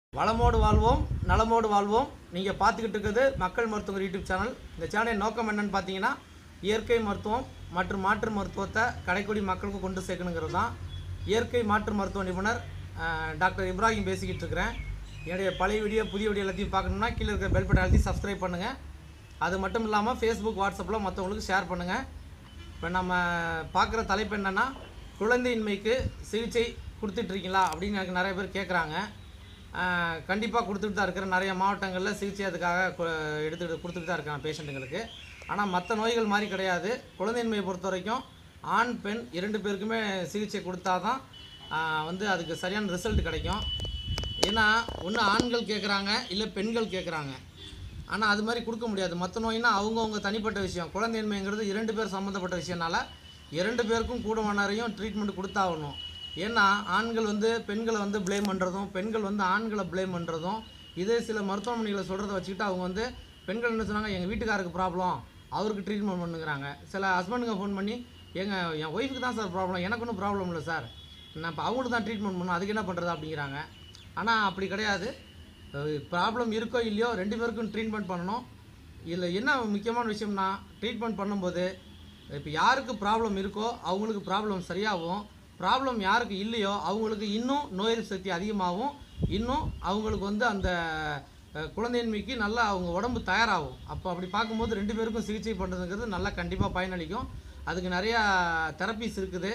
வளமோடு வாழ்வோம் நலமோடு வாழ்வோம் நீங்கள் பார்த்துக்கிட்டு இருக்கிறது மக்கள் மருத்துவம் யூடியூப் சேனல் இந்த சேனலின் நோக்கம் என்னன்னு பார்த்தீங்கன்னா இயற்கை மருத்துவம் மற்றும் மாற்று மருத்துவத்தை கடைக்குடி மக்களுக்கு கொண்டு சேர்க்கணுங்கிறது தான் இயற்கை மாற்று மருத்துவ நிபுணர் அஹ், டாக்டர் இப்ராஹிம் பேசிக்கிட்டு இருக்கிறேன் என்னுடைய பழைய வீடியோ புதிய வீடியோ எல்லாத்தையும் பார்க்கணும்னா கீழே இருக்கிற பெல் பட்டன் அழுத்தி சப்ஸ்கிரைப் பண்ணுங்கள் அது மட்டும் இல்லாமல் ஃபேஸ்புக் வாட்ஸ்அப்பில் மற்றவங்களுக்கு ஷேர் பண்ணுங்கள் இப்போ நம்ம பார்க்குற தலைப்பு என்னென்னா குழந்தையின்மைக்கு சிகிச்சை கொடுத்துட்ருக்கீங்களா அப்படின்னு எனக்கு நிறைய பேர் கேட்குறாங்க கண்டிப்பாக கொடுத்துட்டு தான் இருக்கிற நிறைய மாவட்டங்களில் சிகிச்சை அதுக்காக கு- எடுத்துக்கிட்டு கொடுத்துட்டு தான் இருக்காங்க பேஷண்ட்டுங்களுக்கு ஆனால் மற்ற நோய்கள் மாதிரி கிடையாது குழந்தையின்மையை பொறுத்த வரைக்கும் ஆண் பெண் இரண்டு பேருக்குமே சிகிச்சை கொடுத்தா தான் வந்து அதுக்கு சரியான ரிசல்ட் கிடைக்கும் ஏன்னா ஒன்று ஆண்கள் கேட்குறாங்க இல்லை பெண்கள் கேட்குறாங்க ஆனால் அது மாதிரி கொடுக்க முடியாது மற்ற நோய்னா அவங்கவுங்க தனிப்பட்ட விஷயம் குழந்தையின்மைங்கிறது இரண்டு பேர் சம்மந்தப்பட்ட விஷயம்னால இரண்டு பேருக்கும் கூட மணரையும் ட்ரீட்மெண்ட் கொடுத்தாகணும் ஏன்னா ஆண்கள் வந்து பெண்களை வந்து ப்ளேம் பண்ணுறதும் பெண்கள் வந்து ஆண்களை ப்ளேம் பண்ணுறதும் இதே சில மருத்துவமனைகளை சொல்கிறத வச்சுக்கிட்டு அவங்க வந்து பெண்கள் என்ன சொன்னாங்க எங்கள் வீட்டுக்காருக்கு ப்ராப்ளம் அவருக்கு ட்ரீட்மெண்ட் பண்ணுங்கிறாங்க சில ஹஸ்பண்டுங்க ஃபோன் பண்ணி எங்கள் என் ஒய்ஃபுக்கு தான் சார் ப்ராப்ளம் எனக்கு ஒன்றும் ப்ராப்ளம் இல்லை சார் நான் இப்போ அவங்களுக்கு தான் ட்ரீட்மெண்ட் பண்ணணும் அதுக்கு என்ன பண்ணுறது அப்படிங்கிறாங்க ஆனால் அப்படி கிடையாது ப்ராப்ளம் இருக்கோ இல்லையோ ரெண்டு பேருக்கும் ட்ரீட்மெண்ட் பண்ணணும் இதில் என்ன முக்கியமான விஷயம்னா ட்ரீட்மெண்ட் பண்ணும்போது இப்போ யாருக்கு ப்ராப்ளம் இருக்கோ அவங்களுக்கு ப்ராப்ளம் சரியாகும் ப்ராப்ளம் யாருக்கு இல்லையோ அவங்களுக்கு இன்னும் நோய் எதிர்ப்பு சக்தி அதிகமாகும் இன்னும் அவங்களுக்கு வந்து அந்த அஹ், குழந்தையின்மைக்கு நல்லா அவங்க உடம்பு தயாராகும் அப்போ அப்படி பார்க்கும்போது ரெண்டு பேருக்கும் சிகிச்சை பண்ணுறதுங்கிறது நல்லா கண்டிப்பாக பயனளிக்கும் அதுக்கு நிறையா தெரப்பிஸ் இருக்குது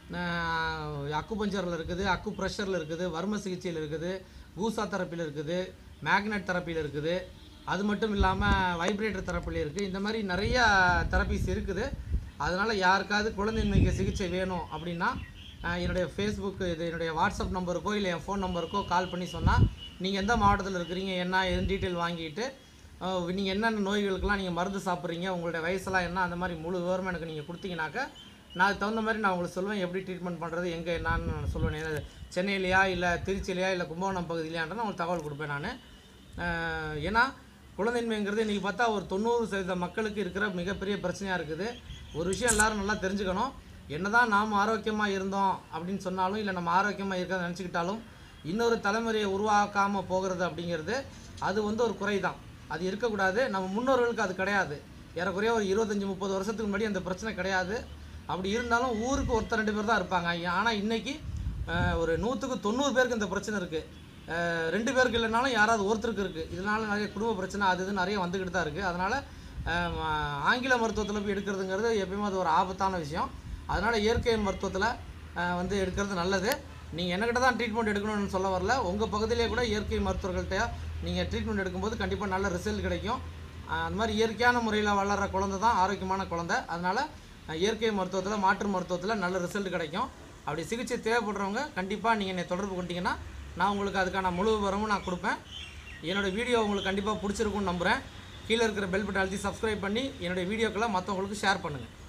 அக்கு பஞ்சரில் இருக்குது அக்கு ப்ரெஷரில் இருக்குது வர்ம சிகிச்சையில் இருக்குது ஊசா தெரப்பியில் இருக்குது மேக்னெட் தெரப்பியில் இருக்குது அது மட்டும் இல்லாமல் வைப்ரேட்டர் தெரப்பியில் இருக்குது இந்த மாதிரி நிறைய தெரப்பிஸ் இருக்குது அதனால் யாருக்காவது குழந்தையின்மைக்கு சிகிச்சை வேணும் அப்படின்னா அஹ், என்னுடைய ஃபேஸ்புக் இது என்னுடைய வாட்ஸ்அப் நம்பருக்கோ இல்லை என் ஃபோன் நம்பருக்கோ கால் பண்ணி சொன்னால் நீங்கள் எந்த மாவட்டத்தில் இருக்கிறீங்க என்ன எதுன்னு டீட்டெயில் வாங்கிட்டு நீங்கள் என்னென்ன நோய்களுக்கெல்லாம் நீங்கள் மருந்து சாப்பிட்றீங்க உங்களுடைய வயசெல்லாம் என்ன அந்த மாதிரி முழு விவரமும் எனக்கு நீங்கள் கொடுத்தீங்கனாக்க நான் அதுக்கு தகுந்த மாதிரி நான் உங்களுக்கு சொல்லுவேன் எப்படி ட்ரீட்மெண்ட் பண்ணுறது எங்கே என்னன்னு நான் சொல்லுவேன் ஏன்னா, சென்னையிலையா இல்லை திருச்சியிலையா இல்லை கும்பகோணம் பகுதியிலையான்ற உங்களுக்கு தகவல் கொடுப்பேன் நான் ஏன்னா குழந்தைன்மைங்கிறது இன்றைக்கி பார்த்தா ஒரு தொண்ணூறு சதவீத மக்களுக்கு இருக்கிற மிகப்பெரிய பிரச்சனையாக இருக்குது ஒரு விஷயம் எல்லாரும் நல்லா தெரிஞ்சுக்கணும் என்னதான் நாம் ஆரோக்கியமாக இருந்தோம் அப்படின்னு சொன்னாலும் இல்லை நம்ம ஆரோக்கியமாக இருக்கிறத நினச்சிக்கிட்டாலும் இன்னொரு தலைமுறையை உருவாக்காமல் போகிறது அப்படிங்கிறது அது வந்து ஒரு குறை தான் அது இருக்கக்கூடாது நம்ம முன்னோர்களுக்கு அது கிடையாது ஏறக்குறைய ஒரு இருபத்தஞ்சி முப்பது வருஷத்துக்கு முன்னாடி அந்த பிரச்சனை கிடையாது அப்படி இருந்தாலும் ஊருக்கு ஒருத்தர் ரெண்டு பேர் தான் இருப்பாங்க ஆனால் இன்னைக்கு அஹ், ஒரு நூற்றுக்கு தொண்ணூறு பேருக்கு இந்த பிரச்சனை இருக்குது ரெண்டு பேருக்கு இல்லைனாலும் யாராவது ஒருத்தருக்கு இருக்குது இதனால நிறைய குடும்ப பிரச்சனை அது இது நிறைய வந்துக்கிட்டு தான் இருக்குது அதனால் ஆங்கில மருத்துவத்தில் போய் எடுக்கிறதுங்கிறது எப்பயுமே அது ஒரு ஆபத்தான விஷயம் அதனால் இயற்கை மருத்துவத்தில் வந்து எடுக்கிறது நல்லது நீங்கள் என்கிட்ட தான் ட்ரீட்மெண்ட் எடுக்கணும்னு சொல்ல வரல உங்கள் பகுதியிலே கூட இயற்கை மருத்துவர்கள்ட்ட நீங்கள் ட்ரீட்மெண்ட் எடுக்கும்போது கண்டிப்பாக நல்ல ரிசல்ட் கிடைக்கும் அஹ் அந்த மாதிரி இயற்கையான முறையில் வளர்கிற குழந்தை தான் ஆரோக்கியமான குழந்தை அதனால் இயற்கை மருத்துவத்தில் மாற்று மருத்துவத்தில் நல்ல ரிசல்ட் கிடைக்கும் அப்படி சிகிச்சை தேவைப்படுறவங்க கண்டிப்பாக நீங்கள் என்னை தொடர்பு கொண்டீங்கன்னா நான் உங்களுக்கு அதுக்கான முழு விவரமும் நான் கொடுப்பேன் என்னோடய வீடியோ உங்களுக்கு கண்டிப்பாக பிடிச்சிருக்கும்னு நம்புகிறேன் கீழே இருக்கிற பெல் பட்டன் அழுத்தி சப்ஸ்கிரைப் பண்ணி என்னுடைய வீடியோக்களை மற்றவங்களுக்கு ஷேர் பண்ணுங்கள்